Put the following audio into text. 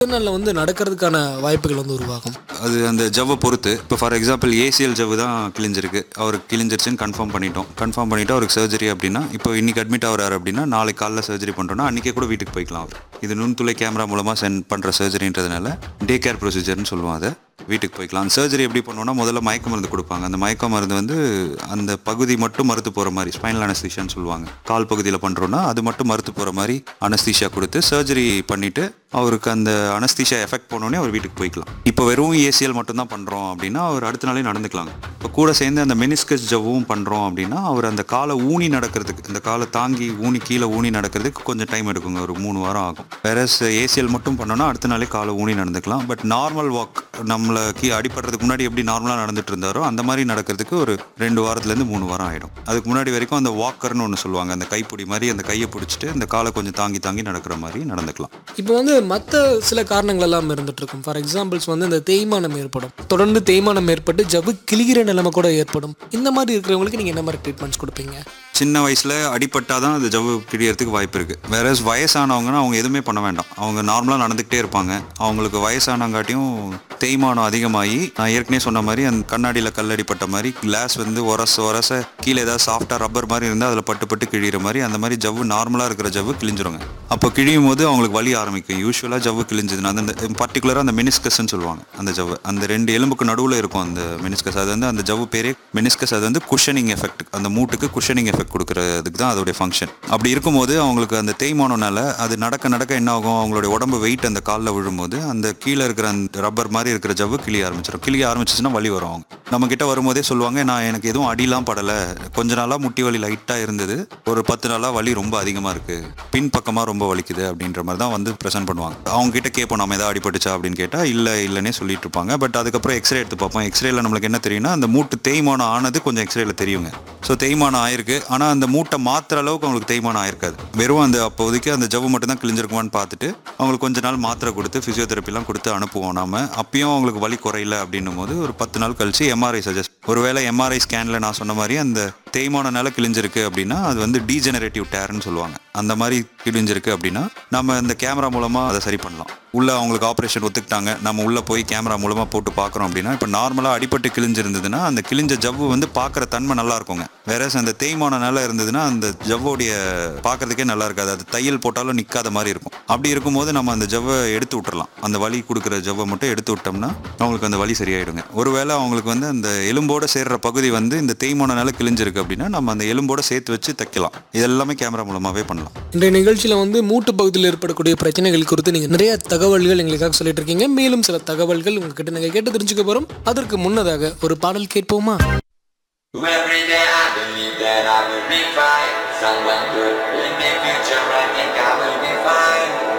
நாளில் வந்து நடக்கிறதுக்கான வாய்ப்புகள் வந்து உருவாகும் அது அந்த ஜவ்வை பொறுத்து இப்போ ஃபார் எக்ஸாம்பிள் ஏசிஎல் ஜவ்வு தான் கிழிஞ்சிருக்கு அவருக்கு கிழிஞ்சிருச்சுன்னு கன்ஃபார்ம் பண்ணிட்டோம் கன்ஃபார்ம் பண்ணிவிட்டு அவருக்கு சர்ஜரி அப்படின்னா இப்போ இன்னைக்கு அட்மிட் ஆகிறாரு அப்படின்னா நாளைக்கு காலைல சர்ஜரி பண்ணுறோன்னா அன்றைக்கே கூட வீட்டுக்கு போய்க்கலாம் அவர் இது நுண்துளை கேமரா மூலமாக சென்ட் பண்ணுற சர்ஜரின்றதுனால டே கேர் ப்ரொசீஜர்னு சொல்லுவோம் அதை வீட்டுக்கு போய்க்கலாம் அந்த சர்ஜரி எப்படி பண்ணுவோம்னா முதல்ல மயக்க மருந்து கொடுப்பாங்க அந்த மயக்க மருந்து வந்து அந்த பகுதி மட்டும் மறுத்து போகிற மாதிரி ஸ்பைனல் அனஸ்தீஷியான்னு சொல்லுவாங்க கால் பகுதியில் பண்ணுறோன்னா அது மட்டும் மறுத்து போகிற மாதிரி அனஸ்தீஷியா கொடுத்து சர்ஜரி பண்ணிவிட்டு அவருக்கு அந்த அனஸ்தீஷியா எஃபெக்ட் பண்ணோடனே அவர் வீட்டுக்கு போய்க்கலாம் இப்போ வெறும் ஏசிஎல் மட்டும் தான் பண்ணுறோம் அப்படின்னா அவர் அடுத்த நாளே நடந்துக்கலாங்க இப்போ கூட சேர்ந்து அந்த மெனிஸ்கஸ் ஜவ்வும் பண்ணுறோம் அப்படின்னா அவர் அந்த காலை ஊனி நடக்கிறதுக்கு இந்த காலை தாங்கி ஊனி கீழே ஊனி நடக்கிறதுக்கு கொஞ்சம் டைம் எடுக்குங்க ஒரு மூணு வாரம் ஆகும் வேற ஏசிஎல் மட்டும் பண்ணோன்னா அடுத்த நாளே காலை ஊனி நடந்துக்கலாம் பட் நார்மல் வாக் நம்மளை கீ அடிப்படுறதுக்கு முன்னாடி எப்படி நார்மலாக நடந்துட்டு இருந்தாரோ அந்த மாதிரி நடக்கிறதுக்கு ஒரு ரெண்டு வாரத்துலேருந்து மூணு வாரம் ஆகிடும் அதுக்கு முன்னாடி வரைக்கும் அந்த வாக்கர்னு ஒன்று சொல்லுவாங்க அந்த கைப்பிடி மாதிரி அந்த கையை பிடிச்சிட்டு அந்த காலை கொஞ்சம் தாங்கி தாங்கி நடக்கிற மாதிரி நடந்துக்கலாம் இப்போ வந்து மற்ற சில காரணங்கள் எல்லாம் இருந்துட்டு இருக்கும் ஃபார் எக்ஸாம்பிள்ஸ் வந்து இந்த தேய்மானம் ஏற்படும் தொடர்ந்து தேய்மானம் ஏற்பட்டு ஜவ்வு கிளிகிற நிலைமை கூட ஏற்படும் இந்த மாதிரி இருக்கிறவங்களுக்கு நீங்கள் என்ன மாதிரி ட்ரீட்மெண்ட்ஸ் கொடுப்பீங்க சின்ன வயசில் அடிபட்டாதான் அது ஜவ்வு கிழியறதுக்கு வாய்ப்பு இருக்குது வேற வயசானவங்கன்னா அவங்க எதுவுமே பண்ண வேண்டாம் அவங்க நார்மலாக நடந்துக்கிட்டே இருப்பாங்க அவங்களுக்கு வயசானங்காட்டியும் தேய்மானம் அதிகமாகி நான் ஏற்கனவே சொன்ன மாதிரி அந்த கண்ணாடியில் கல்லடிப்பட்ட மாதிரி கிளாஸ் வந்து உரச உரச கீழே ஏதாவது சாஃப்டாக ரப்பர் மாதிரி இருந்தால் அதில் பட்டு பட்டு கிழிகிற மாதிரி அந்த மாதிரி ஜவ்வு நார்மலாக இருக்கிற ஜவ்வு கிழிஞ்சிருங்க அப்போ கிழியும் போது அவங்களுக்கு வலி ஆரம்பிக்கும் யூஸ்வலாக ஜவ்வு கிழிஞ்சதுன்னா அந்த பர்டிகுலராக அந்த மெனிஸ்கஸ்ன்னு சொல்லுவாங்க அந்த ஜவ்வு அந்த ரெண்டு எலும்புக்கு நடுவில் இருக்கும் அந்த மெனிஸ்கஸ் அது வந்து அந்த ஜவ்வு பேரே மெனிஸ்கஸ் அது வந்து குஷனிங் எஃபெக்ட் அந்த மூட்டுக்கு குஷனிங் எஃபெக்ட் கொடுக்கறதுக்கு தான் அதோடைய ஃபங்க்ஷன் அப்படி இருக்கும்போது அவங்களுக்கு அந்த தேய்மானம்னால அது நடக்க நடக்க என்ன ஆகும் அவங்களுடைய உடம்பு வெயிட் அந்த காலில் விழும்போது அந்த கீழே இருக்கிற அந்த ரப்பர் மாதிரி இருக்கிற ஜவ்வு கிளிய ஆரம்பிச்சிடும் கிளிய ஆரம்பிச்சிச்சுன்னா வலி வரும் அவங்க நம்ம கிட்ட வரும்போதே சொல்லுவாங்க நான் எனக்கு எதுவும் அடிலாம் படலை கொஞ்ச நாளாக முட்டி வலி லைட்டாக இருந்தது ஒரு பத்து நாளாக வலி ரொம்ப அதிகமாக இருக்கு பின் பக்கமாக ரொம்ப வலிக்குது அப்படின்ற மாதிரி தான் வந்து ப்ரெசென்ட் பண்ணுவாங்க அவங்க கிட்ட கேட்போம் நம்ம ஏதாவது அடிபட்டுச்சா அப்படின்னு கேட்டால் இல்லை இல்லைன்னே சொல்லிட்டு இருப்பாங்க பட் அதுக்கப்புறம் எக்ஸ்ரே எடுத்து பார்ப்போம் எக்ஸ்ரேல நம்மளுக்கு என்ன தெரியும்னா அந்த மூட்டு தேய்மானம் ஆனது கொஞ்சம் எக்ஸ்ரேல தெரியுங்க ஸோ தேய்மானம் ஆயிருக்கு ஆனால் அந்த மூட்டை மாத்துற அளவுக்கு அவங்களுக்கு தேய்மானம் ஆயிருக்காது வெறும் அந்த அப்போதைக்கு அந்த ஜவ்வு மட்டும் தான் கிழிஞ்சிருக்குமான்னு பார்த்துட்டு அவங்களுக்கு கொஞ்ச நாள் மாத்திரை கொடுத்து ஃபிசியோதெரப்பிலாம் கொடுத்து அனுப்புவோம் நாம அப்பயும் அவங்களுக்கு வலி குறையல அப்படின்னும் போது ஒரு பத்து நாள் கழிச்சு எம்ஆர்ஐ சஜஸ்ட் ஒருவேளை எம்ஆர்ஐ ஸ்கேனில் நான் சொன்ன மாதிரி அந்த தேய்மானனால கிழிஞ்சிருக்கு அப்படின்னா அது வந்து டீஜெனரேட்டிவ் டேர்னு சொல்லுவாங்க அந்த மாதிரி கிழிஞ்சிருக்கு அப்படின்னா நம்ம இந்த கேமரா மூலமாக அதை சரி பண்ணலாம் உள்ள அவங்களுக்கு ஆப்ரேஷன் ஒத்துக்கிட்டாங்க நம்ம உள்ள போய் கேமரா மூலமாக போட்டு பார்க்குறோம் அப்படின்னா இப்போ நார்மலாக அடிபட்டு கிழிஞ்சிருந்ததுன்னா அந்த கிழிஞ்ச ஜவ்வு வந்து பார்க்குற தன்மை நல்லா இருக்குங்க வேற அந்த தேய்மானனால இருந்ததுன்னா அந்த ஜவ்வோடைய பார்க்கறதுக்கே நல்லா இருக்காது அது தையல் போட்டாலும் நிற்காத மாதிரி இருக்கும் அப்படி இருக்கும்போது நம்ம அந்த ஜவ்வை எடுத்து விட்டுறலாம் அந்த வலி கொடுக்குற ஜவ்வை மட்டும் எடுத்து விட்டோம்னா அவங்களுக்கு அந்த வலி சரியாயிடுங்க ஒருவேளை அவங்களுக்கு வந்து அந்த எலும்போட சேர்ற பகுதி வந்து இந்த தேய்மானனால கிழிஞ்சிருக்கு அப்படின்னா நம்ம அந்த எலும்போட சேர்த்து வச்சு தைக்கலாம் இது எல்லாமே கேமரா மூலமாகவே பண்ணலாம் இன்றைய நிகழ்ச்சியில் வந்து மூட்டு பகுதியில் ஏற்படக்கூடிய பிரச்சனைகள் குறித்து நீங்கள் நிறைய தகவல்கள் எங்களுக்காக சொல்லிட்டு இருக்கீங்க மேலும் சில தகவல்கள் உங்ககிட்ட நாங்கள் கேட்டு தெரிஞ்சுக்க போகிறோம் அதற்கு முன்னதாக ஒரு பாடல் கேட்போமா Every day I believe that I will be fine. Someone good in the future, I think I will be fine.